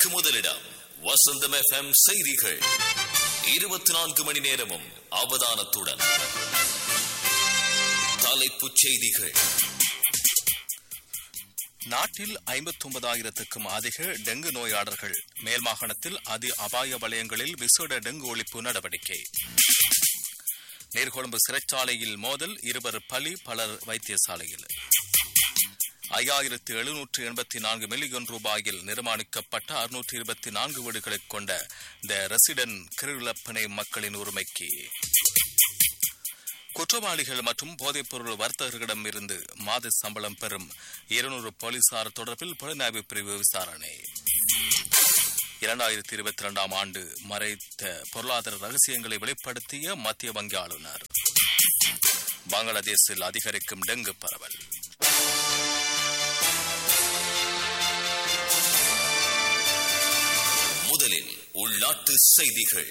செய்திகளுக்கு முதலிடம் வசந்தம் எஃப்எம் செய்திகள் இருபத்தி நான்கு மணி நேரமும் அவதானத்துடன் தலைப்புச் செய்திகள் நாட்டில் ஐம்பத்தொன்பதாயிரத்துக்கும் அதிக டெங்கு நோயாளர்கள் மேல் மாகாணத்தில் அதி அபாய வலயங்களில் விசேட டெங்கு ஒழிப்பு நடவடிக்கை நீர்கொழும்பு சிறைச்சாலையில் மோதல் இருவர் பலி பலர் வைத்தியசாலையில் ஐயாயிரத்து எழுநூற்று எண்பத்தி நான்கு மில்லியன் ரூபாயில் நிர்மாணிக்கப்பட்ட அறுநூற்று இருபத்தி நான்கு வீடுகளைக் கொண்ட த ரெசிடென்ட் கிருளப்பனை மக்களின் உரிமைக்கு குற்றவாளிகள் மற்றும் போதைப்பொருள் வர்த்தகர்களிடம் இருந்து மாத சம்பளம் பெறும் இருநூறு போலீசார் தொடர்பில் புலனாய்வு பிரிவு விசாரணை இரண்டாயிரத்தி இருபத்தி இரண்டாம் ஆண்டு மறைத்த பொருளாதார ரகசியங்களை வெளிப்படுத்திய மத்திய வங்கி ஆளுநர் பங்களாதேஷில் அதிகரிக்கும் டெங்கு பரவல் முதலில் உள்நாட்டு செய்திகள்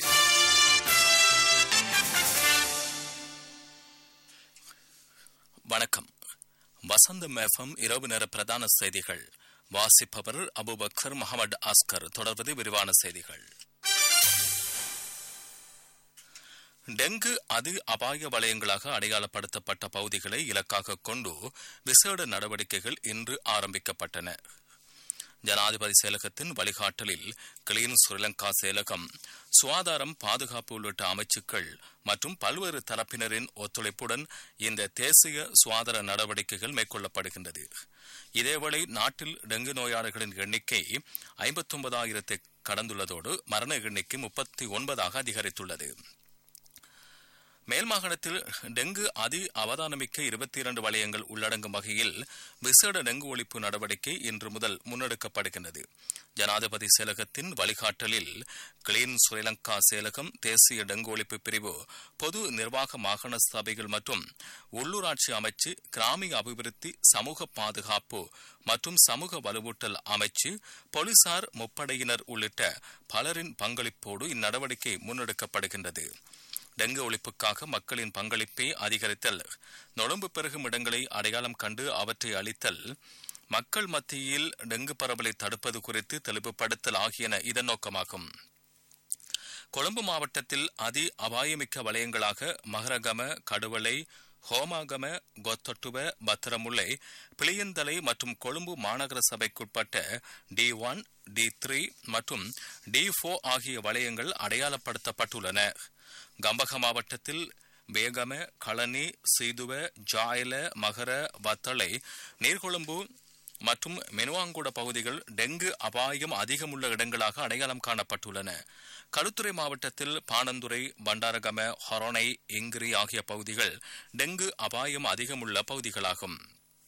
வணக்கம் வசந்தம் எஃப்எம் இரவு நேர பிரதான செய்திகள் வாசிப்பவர் அபுபக்கர் முகமது அஸ்கர் தொடர்வது விரிவான செய்திகள் டெங்கு அதி அபாய வலயங்களாக அடையாளப்படுத்தப்பட்ட பகுதிகளை இலக்காக கொண்டு விசேட நடவடிக்கைகள் இன்று ஆரம்பிக்கப்பட்டன ஜனாதிபதி செயலகத்தின் வழிகாட்டலில் கிளீன் ஸ்ரீலங்கா செயலகம் சுகாதாரம் பாதுகாப்பு உள்ளிட்ட அமைச்சுக்கள் மற்றும் பல்வேறு தரப்பினரின் ஒத்துழைப்புடன் இந்த தேசிய சுகாதார நடவடிக்கைகள் மேற்கொள்ளப்படுகின்றது இதேவேளை நாட்டில் டெங்கு நோயாளர்களின் எண்ணிக்கை ஐம்பத்தொன்பதாயிரத்தை கடந்துள்ளதோடு மரண எண்ணிக்கை முப்பத்தி ஒன்பதாக அதிகரித்துள்ளது மேல் மாகாணத்தில் டெங்கு அதி அவதானமிக்க இருபத்தி இரண்டு வலயங்கள் உள்ளடங்கும் வகையில் விசேட டெங்கு ஒழிப்பு நடவடிக்கை இன்று முதல் முன்னெடுக்கப்படுகின்றது ஜனாதிபதி செயலகத்தின் வழிகாட்டலில் கிளீன் ஸ்ரீலங்கா செயலகம் தேசிய டெங்கு ஒழிப்பு பிரிவு பொது நிர்வாக மாகாண சபைகள் மற்றும் உள்ளூராட்சி அமைச்சு கிராமிய அபிவிருத்தி சமூக பாதுகாப்பு மற்றும் சமூக வலுவூட்டல் அமைச்சு போலீசார் முப்படையினர் உள்ளிட்ட பலரின் பங்களிப்போடு இந்நடவடிக்கை முன்னெடுக்கப்படுகின்றது டெங்கு ஒழிப்புக்காக மக்களின் பங்களிப்பை அதிகரித்தல் நொழம்பு பெருகும் இடங்களை அடையாளம் கண்டு அவற்றை அளித்தல் மக்கள் மத்தியில் டெங்கு பரவலை தடுப்பது குறித்து தெளிவுபடுத்தல் ஆகியன இதன் நோக்கமாகும் கொழும்பு மாவட்டத்தில் அதி அபாயமிக்க வலயங்களாக மகரகம கடுவலை ஹோமாகம கொத்தொட்டுவ பத்திரமுல்லை பிளியந்தலை மற்றும் கொழும்பு மாநகர சபைக்குட்பட்ட டி ஒன் டி த்ரீ மற்றும் டி ஃபோர் ஆகிய வலயங்கள் அடையாளப்படுத்தப்பட்டுள்ளன கம்பக மாவட்டத்தில் வேகம களனி சீதுவ ஜாயல மகர வத்தளை நீர்கொழும்பு மற்றும் மெனுவாங்குட பகுதிகள் டெங்கு அபாயம் அதிகமுள்ள இடங்களாக அடையாளம் காணப்பட்டுள்ளன களுத்துறை மாவட்டத்தில் பாணந்துறை பண்டாரகம ஹொரோனை இங்கிரி ஆகிய பகுதிகள் டெங்கு அபாயம் அதிகமுள்ள பகுதிகளாகும்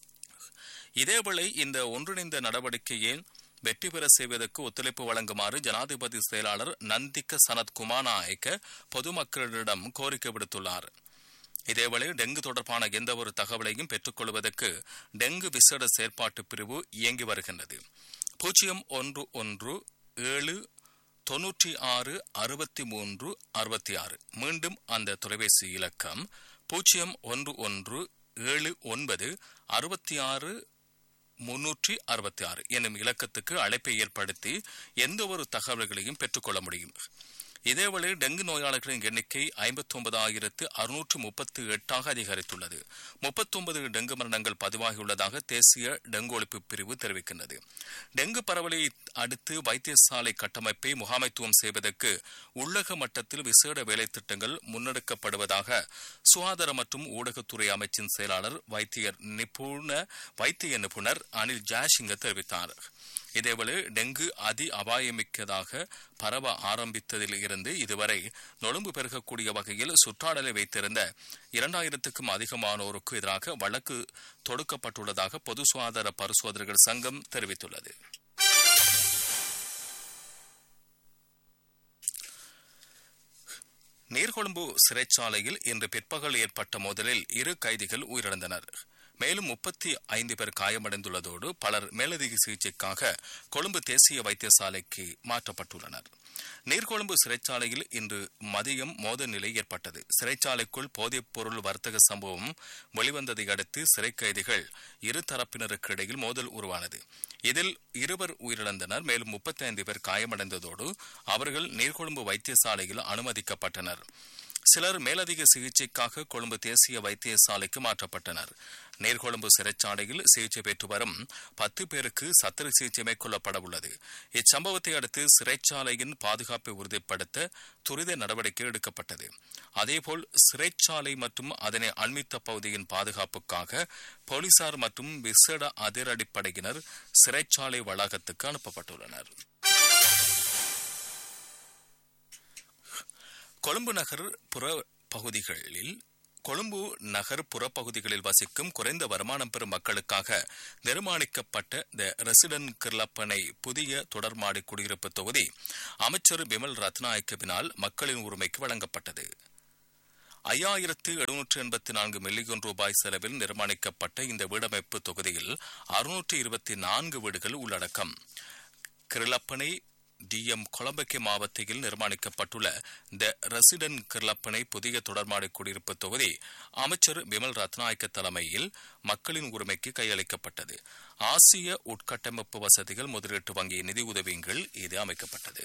இதேவேளை இந்த ஒன்றிணைந்த நடவடிக்கையை வெற்றி பெற செய்வதற்கு ஒத்துழைப்பு வழங்குமாறு ஜனாதிபதி செயலாளர் நந்திக்க சனத் குமாநாயக்க பொதுமக்களிடம் கோரிக்கை விடுத்துள்ளார் இதேவேளை டெங்கு தொடர்பான எந்தவொரு தகவலையும் பெற்றுக்கொள்வதற்கு டெங்கு விசேட செயற்பாட்டு பிரிவு இயங்கி வருகின்றது பூஜ்ஜியம் ஒன்று ஒன்று ஏழு தொன்னூற்றி ஆறு அறுபத்தி மூன்று அறுபத்தி ஆறு மீண்டும் அந்த தொலைபேசி இலக்கம் பூஜ்ஜியம் ஒன்று ஒன்று ஏழு ஒன்பது அறுபத்தி ஆறு முன்னூற்றி அறுபத்தி ஆறு என்னும் இலக்கத்துக்கு அழைப்பை ஏற்படுத்தி எந்த ஒரு தகவல்களையும் பெற்றுக்கொள்ள முடியும் இதேவேளை டெங்கு நோயாளர்களின் எண்ணிக்கை ஐம்பத்தி ஒன்பதாயிரத்து அறுநூற்று முப்பத்தி எட்டாக அதிகரித்துள்ளது முப்பத்தொன்பது டெங்கு மரணங்கள் பதிவாகியுள்ளதாக தேசிய டெங்கு ஒழிப்பு பிரிவு தெரிவிக்கின்றது டெங்கு பரவலை அடுத்து வைத்தியசாலை கட்டமைப்பை முகாமைத்துவம் செய்வதற்கு உள்ளக மட்டத்தில் விசேட வேலை திட்டங்கள் முன்னெடுக்கப்படுவதாக சுகாதார மற்றும் ஊடகத்துறை அமைச்சின் செயலாளர் வைத்தியர் நிபுண வைத்திய நிபுணர் அனில் ஜாசிங்க தெரிவித்தார் இதேவேளை டெங்கு அதி அபாயமிக்கதாக பரவ ஆரம்பித்ததில் இருந்து இதுவரை நொழும்பு பெருகக்கூடிய வகையில் சுற்றாடலை வைத்திருந்த இரண்டாயிரத்துக்கும் அதிகமானோருக்கு எதிராக வழக்கு தொடுக்கப்பட்டுள்ளதாக பொது சுகாதார பரிசோதனைகள் சங்கம் தெரிவித்துள்ளது நீர்கொழும்பு சிறைச்சாலையில் இன்று பிற்பகல் ஏற்பட்ட மோதலில் இரு கைதிகள் உயிரிழந்தனர் மேலும் முப்பத்தி ஐந்து பேர் காயமடைந்துள்ளதோடு பலர் மேலதிக சிகிச்சைக்காக கொழும்பு தேசிய வைத்தியசாலைக்கு மாற்றப்பட்டுள்ளனர் நீர்கொழும்பு சிறைச்சாலையில் இன்று மதியம் மோதல் நிலை ஏற்பட்டது சிறைச்சாலைக்குள் போதைப் பொருள் வர்த்தக சம்பவம் வெளிவந்ததை அடுத்து சிறை கைதிகள் இரு தரப்பினருக்கு இடையில் மோதல் உருவானது இதில் இருவர் உயிரிழந்தனர் மேலும் முப்பத்தி ஐந்து பேர் காயமடைந்ததோடு அவர்கள் நீர்கொழும்பு வைத்தியசாலையில் அனுமதிக்கப்பட்டனர் சிலர் மேலதிக சிகிச்சைக்காக கொழும்பு தேசிய வைத்தியசாலைக்கு மாற்றப்பட்டனர் நீர்கொழும்பு சிறைச்சாலையில் சிகிச்சை பெற்று வரும் பத்து பேருக்கு சத்திர சிகிச்சை மேற்கொள்ளப்பட உள்ளது இச்சம்பவத்தை அடுத்து சிறைச்சாலையின் பாதுகாப்பை உறுதிப்படுத்த துரித நடவடிக்கை எடுக்கப்பட்டது அதேபோல் சிறைச்சாலை மற்றும் அதனை அண்மித்த பகுதியின் பாதுகாப்புக்காக போலீசார் மற்றும் விசேட அதிரடிப்படையினர் சிறைச்சாலை வளாகத்துக்கு அனுப்பப்பட்டுள்ளனர் கொழும்பு நகர் புற பகுதிகளில் கொழும்பு நகர் புறப்பகுதிகளில் வசிக்கும் குறைந்த வருமானம் பெறும் மக்களுக்காக நிர்மாணிக்கப்பட்ட த ரெசிடென்ட் கிர்லப்பனை புதிய தொடர்மாடி குடியிருப்பு தொகுதி அமைச்சர் பிமல் ரத்நாயக்கவினால் மக்களின் உரிமைக்கு வழங்கப்பட்டது ஐயாயிரத்து எழுநூற்று எண்பத்தி நான்கு மில்லியன் ரூபாய் செலவில் நிர்மாணிக்கப்பட்ட இந்த வீடமைப்பு தொகுதியில் அறுநூற்று இருபத்தி நான்கு வீடுகள் உள்ளடக்கம் கிருளப்பனை டிஎம் கொலம்பக்கே மாவட்டத்தில் நிர்மாணிக்கப்பட்டுள்ள த ரெசிடென்ட் கிர்லப்பனை புதிய தொடர்மாடி குடியிருப்பு தொகுதி அமைச்சர் பிமல் ரத்நாயக்க தலைமையில் மக்களின் உரிமைக்கு கையளிக்கப்பட்டது ஆசிய உட்கட்டமைப்பு வசதிகள் முதலீட்டு வங்கி நிதி உதவியின் இது அமைக்கப்பட்டது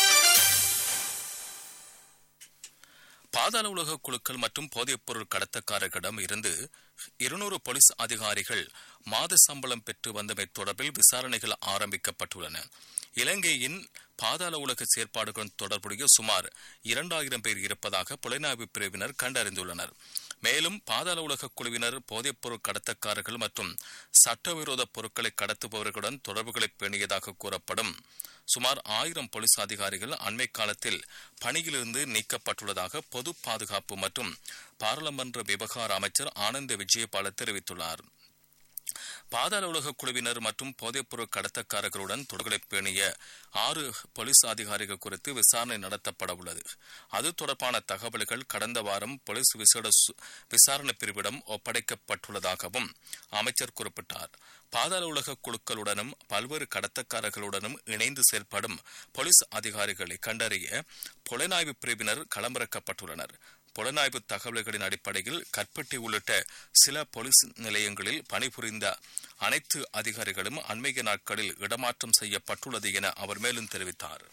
பாதாள உலக குழுக்கள் மற்றும் போதைப்பொருள் கடத்தக்காரர்களிடம் இருந்து இருநூறு போலீஸ் அதிகாரிகள் மாத சம்பளம் பெற்று வந்தமை தொடர்பில் விசாரணைகள் ஆரம்பிக்கப்பட்டுள்ளன இலங்கையின் பாதாள உலக செயற்பாடுகளுடன் தொடர்புடைய சுமார் இரண்டாயிரம் பேர் இருப்பதாக புலனாய்வு பிரிவினர் கண்டறிந்துள்ளனர் மேலும் பாதாள உலக குழுவினர் போதைப்பொருள் கடத்தக்காரர்கள் மற்றும் சட்டவிரோத பொருட்களை கடத்துபவர்களுடன் தொடர்புகளை பேணியதாக கூறப்படும் சுமார் ஆயிரம் போலீஸ் அதிகாரிகள் அண்மை காலத்தில் பணியிலிருந்து நீக்கப்பட்டுள்ளதாக பொது பாதுகாப்பு மற்றும் பாராளுமன்ற விவகார அமைச்சர் ஆனந்த விஜயபால தெரிவித்துள்ளார் பாதாள உலக குழுவினர் மற்றும் போதைப்பொருள் கடத்தக்காரர்களுடன் தொடர்புகளை பேணிய ஆறு போலீஸ் அதிகாரிகள் குறித்து விசாரணை நடத்தப்பட உள்ளது அது தொடர்பான தகவல்கள் கடந்த வாரம் போலீஸ் விசேட விசாரணை பிரிவிடம் ஒப்படைக்கப்பட்டுள்ளதாகவும் அமைச்சர் குறிப்பிட்டார் பாதாள உலக குழுக்களுடனும் பல்வேறு கடத்தக்காரர்களுடனும் இணைந்து செயல்படும் போலீஸ் அதிகாரிகளை கண்டறிய புலனாய்வு பிரிவினர் களமிறக்கப்பட்டுள்ளனர் புலனாய்வு தகவல்களின் அடிப்படையில் கற்பட்டி உள்ளிட்ட சில போலீஸ் நிலையங்களில் பணிபுரிந்த அனைத்து அதிகாரிகளும் அண்மைய நாட்களில் இடமாற்றம் செய்யப்பட்டுள்ளது என அவர் மேலும் தெரிவித்தார்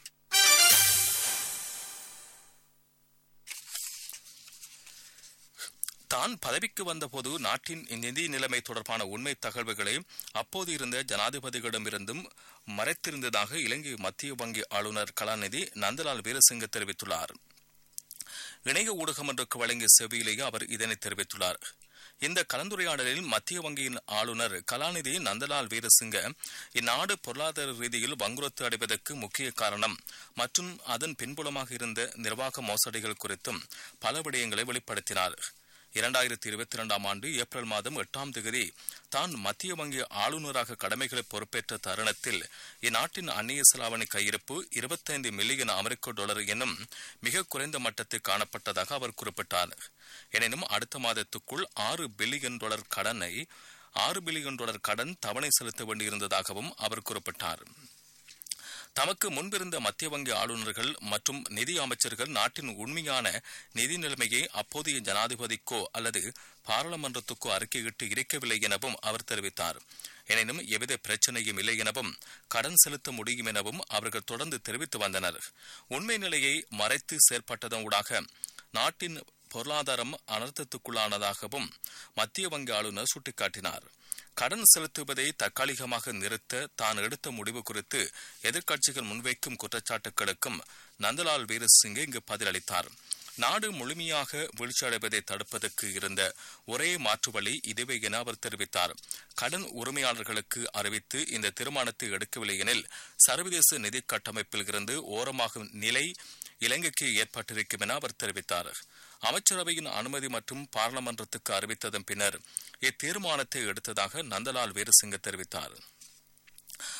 தான் பதவிக்கு வந்தபோது நாட்டின் நிதி நிலைமை தொடர்பான உண்மை தகவல்களை அப்போது இருந்த ஜனாதிபதிகளிடமிருந்தும் மறைத்திருந்ததாக இலங்கை மத்திய வங்கி ஆளுநர் கலாநிதி நந்தலால் வீரசிங்க தெரிவித்துள்ளார் இணைய ஊடகம் ஒன்றுக்கு வழங்கிய செவியிலேயே அவர் இதனை தெரிவித்துள்ளார் இந்த கலந்துரையாடலில் மத்திய வங்கியின் ஆளுநர் கலாநிதி நந்தலால் வீரசிங்க இந்நாடு பொருளாதார ரீதியில் வங்குரத்து அடைவதற்கு முக்கிய காரணம் மற்றும் அதன் பின்புலமாக இருந்த நிர்வாக மோசடிகள் குறித்தும் பல விடயங்களை வெளிப்படுத்தினார் இரண்டாயிரத்தி இருபத்தி இரண்டாம் ஆண்டு ஏப்ரல் மாதம் எட்டாம் தேதி தான் மத்திய வங்கி ஆளுநராக கடமைகளை பொறுப்பேற்ற தருணத்தில் இந்நாட்டின் அந்நிய செலாவணி கையிருப்பு இருபத்தைந்து மில்லியன் அமெரிக்க டாலர் எனும் மிக குறைந்த மட்டத்தில் காணப்பட்டதாக அவர் குறிப்பிட்டார் எனினும் அடுத்த மாதத்துக்குள் ஆறு பில்லியன் டாலர் கடனை ஆறு பில்லியன் டாலர் கடன் தவணை செலுத்த வேண்டியிருந்ததாகவும் அவர் குறிப்பிட்டார் தமக்கு முன்பிருந்த மத்திய வங்கி ஆளுநர்கள் மற்றும் நிதி அமைச்சர்கள் நாட்டின் உண்மையான நிதி நிலைமையை அப்போதைய ஜனாதிபதிக்கோ அல்லது பாராளுமன்றத்துக்கோ அறிக்கையிட்டு இருக்கவில்லை எனவும் அவர் தெரிவித்தார் எனினும் எவ்வித பிரச்சனையும் இல்லை எனவும் கடன் செலுத்த முடியும் எனவும் அவர்கள் தொடர்ந்து தெரிவித்து வந்தனர் உண்மை நிலையை மறைத்து செயற்பட்டதன் ஊடாக நாட்டின் பொருளாதாரம் அனர்த்தத்துக்குள்ளானதாகவும் மத்திய வங்கி ஆளுநர் சுட்டிக்காட்டினார் கடன் செலுத்துவதை தற்காலிகமாக நிறுத்த தான் எடுத்த முடிவு குறித்து எதிர்க்கட்சிகள் முன்வைக்கும் குற்றச்சாட்டுகளுக்கும் நந்தலால் வீரசிங்கே இங்கு பதிலளித்தார் நாடு முழுமையாக வீழ்ச்சியடைவதை தடுப்பதற்கு இருந்த ஒரே மாற்று வழி இதுவே என அவர் தெரிவித்தார் கடன் உரிமையாளர்களுக்கு அறிவித்து இந்த தீர்மானத்தை எடுக்கவில்லை எனில் சர்வதேச நிதி கட்டமைப்பில் இருந்து ஓரமாகும் நிலை இலங்கைக்கு ஏற்பட்டிருக்கும் என அவர் தெரிவித்தார் அமைச்சரவையின் அனுமதி மற்றும் பாராளுமன்றத்துக்கு அறிவித்ததன் பின்னர் இத்தீர்மானத்தை எடுத்ததாக நந்தலால் வீரசிங்க தெரிவித்தார்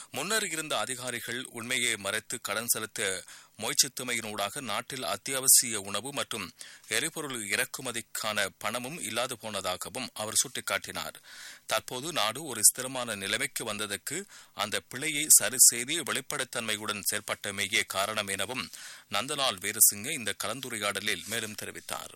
முன்னர் இருந்த அதிகாரிகள் உண்மையை மறைத்து கடன் செலுத்த முயற்சித்தமையினூடாக நாட்டில் அத்தியாவசிய உணவு மற்றும் எரிபொருள் இறக்குமதிக்கான பணமும் இல்லாது போனதாகவும் அவர் சுட்டிக்காட்டினார் தற்போது நாடு ஒரு ஸ்திரமான நிலைமைக்கு வந்ததற்கு அந்த பிழையை சரி செய்து வெளிப்படைத்தன்மையுடன் செயல்பட்டமையே காரணம் எனவும் நந்தலால் வீரசிங்க இந்த கலந்துரையாடலில் மேலும் தெரிவித்தார்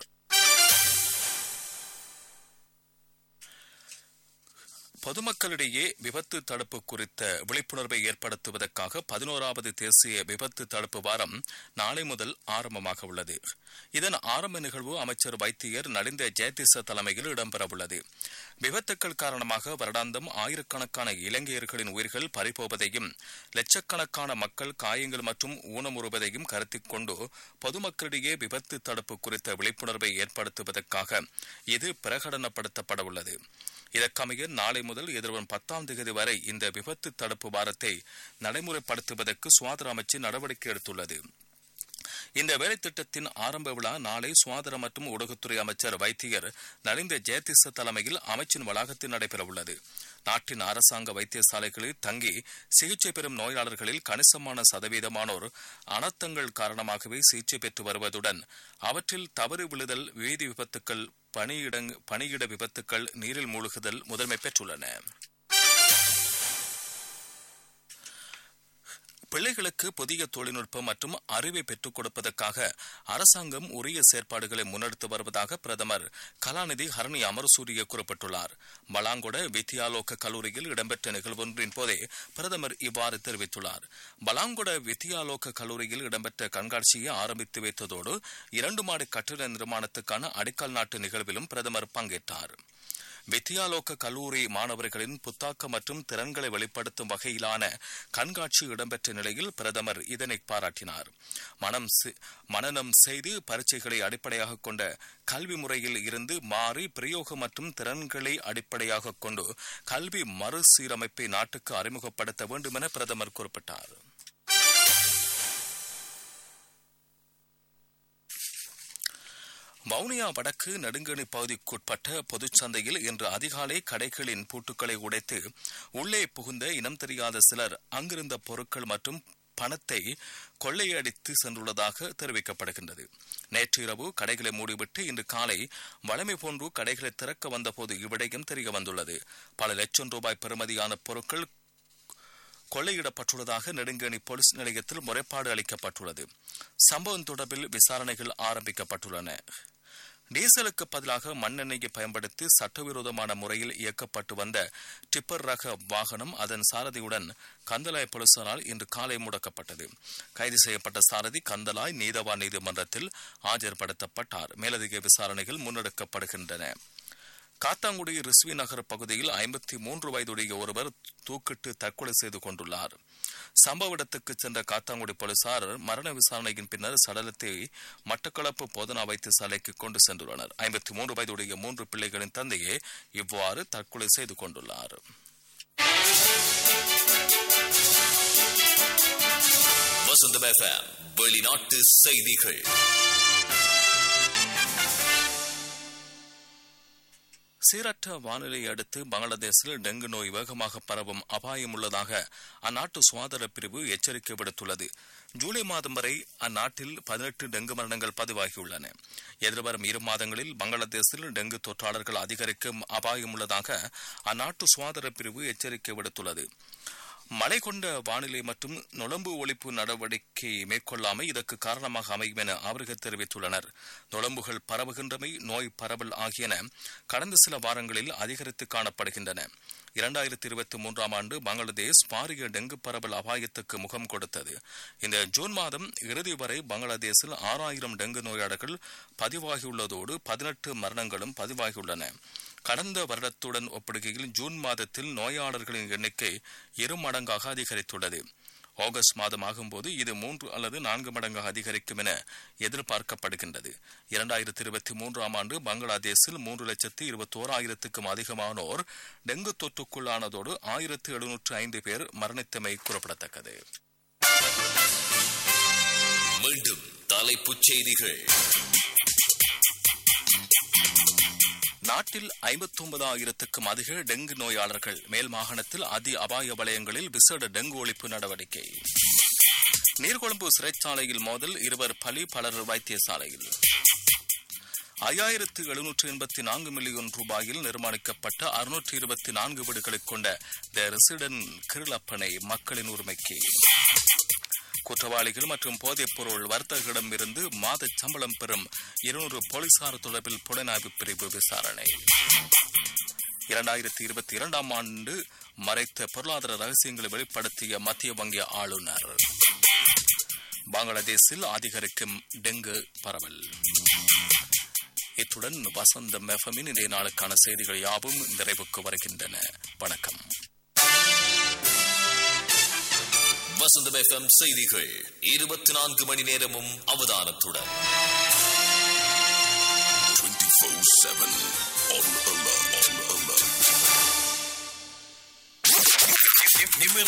பொதுமக்களிடையே விபத்து தடுப்பு குறித்த விழிப்புணர்வை ஏற்படுத்துவதற்காக பதினோராவது தேசிய விபத்து தடுப்பு வாரம் நாளை முதல் ஆரம்பமாக உள்ளது இதன் ஆரம்ப நிகழ்வு அமைச்சர் வைத்தியர் நலிந்த ஜெயதிச தலைமையில் இடம்பெறவுள்ளது விபத்துக்கள் காரணமாக வருடாந்தம் ஆயிரக்கணக்கான இலங்கையர்களின் உயிர்கள் பறிபோவதையும் லட்சக்கணக்கான மக்கள் காயங்கள் மற்றும் ஊனமுறுவதையும் கருத்தில் கொண்டு பொதுமக்களிடையே விபத்து தடுப்பு குறித்த விழிப்புணர்வை ஏற்படுத்துவதற்காக இது பிரகடனப்படுத்தப்பட உள்ளது இதற்கமைய நாளை முதல் எதிர்வரும் பத்தாம் தேதி வரை இந்த விபத்து தடுப்பு வாரத்தை நடைமுறைப்படுத்துவதற்கு சுகாதார அமைச்சு நடவடிக்கை எடுத்துள்ளது இந்த வேலை திட்டத்தின் ஆரம்ப விழா நாளை சுகாதார மற்றும் ஊடகத்துறை அமைச்சர் வைத்தியர் நலிந்த ஜெயதிச தலைமையில் அமைச்சின் வளாகத்தில் நடைபெறவுள்ளது நாட்டின் அரசாங்க வைத்தியசாலைகளில் தங்கி சிகிச்சை பெறும் நோயாளர்களில் கணிசமான சதவீதமானோர் அனர்த்தங்கள் காரணமாகவே சிகிச்சை பெற்று வருவதுடன் அவற்றில் தவறு விழுதல் வீதி விபத்துக்கள் பணியிடங் பணியிட விபத்துக்கள் நீரில் மூழ்குதல் முதன்மை பெற்றுள்ளன பிள்ளைகளுக்கு புதிய தொழில்நுட்பம் மற்றும் அறிவை பெற்றுக் கொடுப்பதற்காக அரசாங்கம் உரிய செயற்பாடுகளை முன்னெடுத்து வருவதாக பிரதமர் கலாநிதி ஹரணி அமரசூரிய குறிப்பிட்டுள்ளார் பலாங்கொட வித்யாலோக கல்லூரியில் இடம்பெற்ற நிகழ்வொன்றின் போதே பிரதமர் இவ்வாறு தெரிவித்துள்ளார் பலாங்கொட வித்யாலோக கல்லூரியில் இடம்பெற்ற கண்காட்சியை ஆரம்பித்து வைத்ததோடு இரண்டு மாடி கட்டிட நிர்மாணத்துக்கான அடிக்கல் நாட்டு நிகழ்விலும் பிரதமர் பங்கேற்றார் வித்யாலோக கல்லூரி மாணவர்களின் புத்தாக்க மற்றும் திறன்களை வெளிப்படுத்தும் வகையிலான கண்காட்சி இடம்பெற்ற நிலையில் பிரதமர் இதனை பாராட்டினார் மனம் மனநம் செய்து பரீட்சைகளை அடிப்படையாக கொண்ட கல்வி முறையில் இருந்து மாறி பிரயோக மற்றும் திறன்களை அடிப்படையாக கொண்டு கல்வி மறுசீரமைப்பை நாட்டுக்கு அறிமுகப்படுத்த வேண்டும் என பிரதமர் குறிப்பிட்டார் வவுனியா வடக்கு நெடுங்கணி பகுதிக்குட்பட்ட பொதுச்சந்தையில் இன்று அதிகாலை கடைகளின் பூட்டுக்களை உடைத்து உள்ளே புகுந்த இனம் தெரியாத சிலர் அங்கிருந்த பொருட்கள் மற்றும் பணத்தை கொள்ளையடித்து சென்றுள்ளதாக தெரிவிக்கப்படுகின்றது நேற்று இரவு கடைகளை மூடிவிட்டு இன்று காலை வளமை போன்று கடைகளை திறக்க வந்தபோது இவ்விடயம் தெரிய வந்துள்ளது பல லட்சம் ரூபாய் பெறுமதியான பொருட்கள் கொள்ளையிடப்பட்டுள்ளதாக நெடுங்கணி போலீஸ் நிலையத்தில் முறைப்பாடு அளிக்கப்பட்டுள்ளது சம்பவம் தொடர்பில் விசாரணைகள் ஆரம்பிக்கப்பட்டுள்ளன டீசலுக்கு பதிலாக மண்ணெண்ணெயை பயன்படுத்தி சட்டவிரோதமான முறையில் இயக்கப்பட்டு வந்த டிப்பர் ரக வாகனம் அதன் சாரதியுடன் கந்தலாய் போலீசாரால் இன்று காலை முடக்கப்பட்டது கைது செய்யப்பட்ட சாரதி கந்தலாய் நீதவான் நீதிமன்றத்தில் ஆஜர்படுத்தப்பட்டார் மேலதிக விசாரணைகள் முன்னெடுக்கப்படுகின்றன காத்தாங்குடி ரிஸ்வி நகர் பகுதியில் ஐம்பத்தி மூன்று வயதுடைய ஒருவர் தூக்கிட்டு தற்கொலை செய்து கொண்டுள்ளார் சம்பவ இடத்துக்கு சென்ற காத்தாங்குடி போலீசார் மரண விசாரணையின் பின்னர் சடலத்தை மட்டக்களப்பு போதனா வைத்தியசாலைக்கு கொண்டு சென்றுள்ளனர் ஐம்பத்தி மூன்று வயதுடைய மூன்று பிள்ளைகளின் தந்தையே இவ்வாறு தற்கொலை செய்து கொண்டுள்ளார் வசந்தம் எஃப்எம் வெளிநாட்டு செய்திகள் சீரற்ற வானிலையை அடுத்து பங்களாதேஷில் டெங்கு நோய் வேகமாக பரவும் அபாயம் உள்ளதாக அந்நாட்டு சுகாதார பிரிவு எச்சரிக்கை விடுத்துள்ளது ஜூலை மாதம் வரை அந்நாட்டில் பதினெட்டு டெங்கு மரணங்கள் பதிவாகியுள்ளன எதிர்வரும் இரு மாதங்களில் பங்களாதேஷில் டெங்கு தொற்றாளர்கள் அதிகரிக்கும் அபாயம் உள்ளதாக அந்நாட்டு சுகாதார பிரிவு எச்சரிக்கை விடுத்துள்ளது மழை கொண்ட வானிலை மற்றும் நுழம்பு ஒழிப்பு நடவடிக்கை மேற்கொள்ளாமை இதற்கு காரணமாக அமையும் என அவர்கள் தெரிவித்துள்ளனர் நுழம்புகள் பரவுகின்றமை நோய் பரவல் ஆகியன கடந்த சில வாரங்களில் அதிகரித்து காணப்படுகின்றன இரண்டாயிரத்தி இருபத்தி மூன்றாம் ஆண்டு பங்களாதேஷ் பாரிய டெங்கு பரவல் அபாயத்துக்கு முகம் கொடுத்தது இந்த ஜூன் மாதம் இறுதி வரை பங்களாதேஷில் ஆறாயிரம் டெங்கு நோயாளர்கள் பதிவாகியுள்ளதோடு பதினெட்டு மரணங்களும் பதிவாகியுள்ளன கடந்த வருடத்துடன் ஒப்பிடுகையில் ஜூன் மாதத்தில் நோயாளர்களின் எண்ணிக்கை இரு மடங்காக அதிகரித்துள்ளது ஆகஸ்ட் மாதம் ஆகும்போது இது மூன்று அல்லது நான்கு மடங்காக அதிகரிக்கும் என எதிர்பார்க்கப்படுகின்றது இரண்டாயிரத்தி இருபத்தி மூன்றாம் ஆண்டு பங்களாதேஷில் மூன்று லட்சத்து இருபத்தி ஓராயிரத்துக்கும் அதிகமானோர் டெங்கு தொற்றுக்குள்ளானதோடு ஆயிரத்து எழுநூற்று ஐந்து பேர் மரணித்தமை குறிப்பிடத்தக்கது மீண்டும் தலைப்புச் செய்திகள் நாட்டில் ஐம்பத்தொன்பதாயிரத்துக்கும் அதிக டெங்கு நோயாளர்கள் மேல் மாகாணத்தில் அதி அபாய வலயங்களில் விசேட டெங்கு ஒழிப்பு நடவடிக்கை நீர்கொழும்பு சிறைச்சாலையில் மோதல் இருவர் பலி பலர் வைத்தியசாலையில் ஐயாயிரத்து எழுநூற்று எண்பத்தி நான்கு மில்லியன் ரூபாயில் நிர்மாணிக்கப்பட்ட அறுநூற்று இருபத்தி நான்கு வீடுகளைக் கொண்ட த ரெசிடென்ட் கிருளப்பனை மக்களின் உரிமைக்கு குற்றவாளிகள் மற்றும் போதைப்பொருள் வர்த்தகரிடமிருந்து மாத சம்பளம் பெறும் இருநூறு போலீசார் தொடர்பில் புலனாய்வு பிரிவு விசாரணை இரண்டாயிரத்தி இருபத்தி இரண்டாம் ஆண்டு மறைத்த பொருளாதார ரகசியங்களை வெளிப்படுத்திய மத்திய வங்கி ஆளுநர் பங்களாதேஷில் அதிகரிக்கும் டெங்கு பரவல் இத்துடன் வசந்தம் எஃப்எம்மின் இன்றைய நாளுக்கான செய்திகள் யாவும் நிறைவுக்கு வருகின்றன வணக்கம் வசந்தம் எஃப்எம் செய்திகள் இருபத்தி நான்கு மணி நேரமும் அவதானத்துடன் 24-7 on alert. On alert.